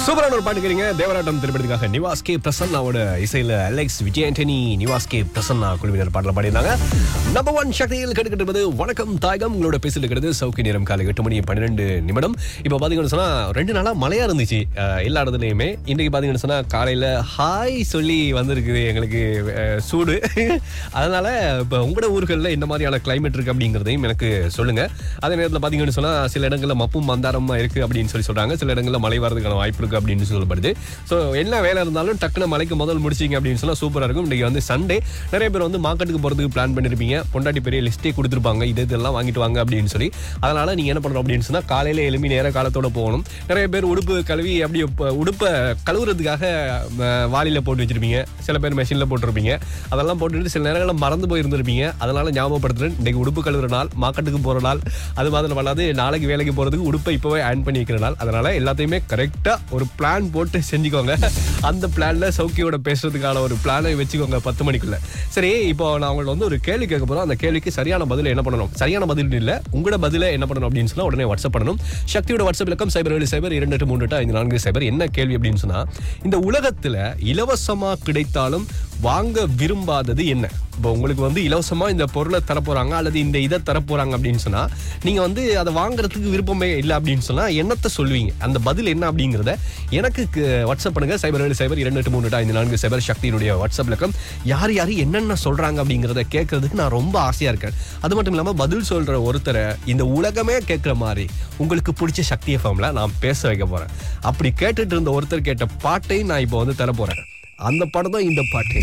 சூப்பரான ஒரு பாட்டு கேறீங்க தேவராட்டம் திரைப்படத்துக்காக நிவாஸ் கே பிரசன்னாவோட இசையில அலெக்ஸ் விஜய் ஆண்டனி நிவாஸ் கே பிரசன்னா குழுவினர் பாடல பாடியிருந்தாங்க நம்பர் ஒன் சக்தியில் கேட்டுக்கிட்டு இருப்பது வணக்கம் தாயகம் உங்களோட பேசிட்டு இருக்கிறது சவுக்கி நேரம் காலை எட்டு மணி பன்னிரெண்டு நிமிடம் இப்போ பாத்தீங்கன்னு சொன்னா ரெண்டு நாளா மழையா இருந்துச்சு அஹ், எல்லா இடத்துலயுமே இன்னைக்கு பாத்தீங்கன்னு சொன்னா காலையில ஹாய் சொல்லி வந்திருக்குது எங்களுக்கு அஹ், சூடு அதனால இப்போ உங்களோட ஊர்களில் என்ன மாதிரியான கிளைமேட் இருக்கு அப்படிங்கிறதையும் எனக்கு சொல்லுங்க அதே நேரத்தில் பாத்தீங்கன்னு சொன்னா சில இடங்கள்ல மப்பும் மந்தாரமா இருக்கு அப்படின்னு சொல்லி சொல்றாங்க சில இடங்கள்ல மழை வரதுக்கான வாய்ப்பு இருக்கு அப்படின்னு சொல்லப்படுது ஸோ என்ன வேலை இருந்தாலும் டக்குனு மலைக்கு முதல் முடிச்சிங்க அப்படின்னு சொன்னா சூப்பரா இருக்கும் இன்னைக்கு வந்து சண்டே நிறைய பேர் வந்து மார்க்கெட்டுக்கு போறதுக்கு பிளான் பண்ணிருப்பீங்க பொண்டாட்டி பெரிய லிஸ்டே கொடுத்துருப்பாங்க இது இதெல்லாம் வாங்கிட்டு வாங்க அப்படின்னு சொல்லி அதனால நீங்க என்ன பண்றோம் அப்படின்னு சொன்னா காலையில எழுப்பி நேர காலத்தோட போகணும் நிறைய பேர் உடுப்பு கழுவி அப்படி இப்ப உடுப்பை கழுவுறதுக்காக அஹ், வாளியில போட்டு வச்சிருப்பீங்க சில பேர் மெஷின்ல போட்டிருப்பீங்க அதெல்லாம் போட்டுட்டு சில நேரங்களில் மறந்து போயிருந்திருப்பீங்க அதனால ஞாபகப்படுத்துறேன் இன்னைக்கு உடுப்பு கழுவுற நாள் மார்க்கெட்டுக்கு போற நாள் அது மாதிரி பண்ணாது நாளைக்கு வேலைக்கு போறதுக்கு உடுப்பை இப்பவே ஆன் பண்ணி வைக்கிற நாள் அதனால எல்லாத்தையுமே கரெக்டா ஒரு பிளான் போட்டு செஞ்சுக்கோங்க அந்த பிளான்ல சௌக்கியோட பேசுறதுக்கான ஒரு பிளானை வச்சுக்கோங்க பத்து மணிக்குள்ள சரி இப்போ நான் உங்கள்ட்ட வந்து ஒரு கேள்வி கேட்க போறோம் அந்த கேள்விக்கு சரியான பதில என்ன பண்ணணும் சரியான பதில் இல்ல உங்களோட பதில என்ன பண்ணணும் அப்படின்னு சொன்னா உடனே வாட்ஸ்அப் பண்ணணும் சக்தியோட வாட்ஸ்அப் இலக்கம் சைபர் ஏழு சைபர் இரண்டு எட்டு மூன்று எட்டு ஐந்து நான்கு சைபர் என்ன கேள்வி அப்படின்னு சொன்னா இந்த உலகத்துல இலவசமா கிடைத்தாலும் வாங்க விரும்பாதது என்ன இப்போ உங்களுக்கு வந்து இலவசமா இந்த பொருளை தரப்போறாங்க அல்லது இந்த இதை தரப்போறாங்க அப்படின்னு சொன்னா நீங்க வந்து அதை வாங்குறதுக்கு விருப்பமே இல்லை அப்படின்னு சொன்னா என்னத்தை சொல்லுவீங்க அந்த பதில் என்ன அப்படிங்கிறத எனக்கு கு- வாட்ஸ்அப் பண்ணுங்க சைபர் ஏழு சைபர் இரண்டு எட்டு மூணு எட்டு ஐந்து நான்கு சைபர் சக்தியினுடைய வாட்ஸ்அப் இலக்கம் யார் யார் என்னென்ன சொல்றாங்க அப்படிங்கிறத கேட்கறதுக்கு நான் ரொம்ப ஆசையா இருக்கேன் அது மட்டும் இல்லாம பதில் சொல்ற ஒருத்தரை இந்த உலகமே கேட்குற மாதிரி உங்களுக்கு பிடிச்ச சக்தி எஃப்எம்ல நான் பேச வைக்க போறேன் அப்படி கேட்டுட்டு இருந்த ஒருத்தர் கேட்ட பாட்டையும் நான் இப்போ வந்து தர போறேன் அந்த படம் தான் இந்த பாட்டு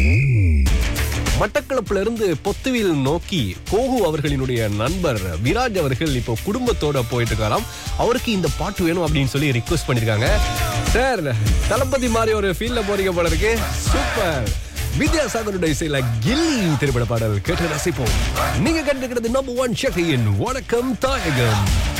மட்டக்களப்புல இருந்து பொத்துவில் நோக்கி கோகு அவர்களினுடைய நண்பர் விராஜ் அவர்கள் இப்போ குடும்பத்தோட போயிட்டு இருக்காராம் அவருக்கு இந்த பாட்டு வேணும் அப்படின்னு சொல்லி ரிக்வெஸ்ட் பண்ணிருக்காங்க சார் தளபதி மாதிரி ஒரு ஃபீல்ட்ல போறீங்க போல இருக்கு சூப்பர் வித்யாசாகருடைய இசையில கில்லி திரைப்பட பாடல் கேட்டு ரசிப்போம் நீங்க கண்டுக்கிறது நம்பர் ஒன் ஷெஃபியின் வணக்கம் தாயகம்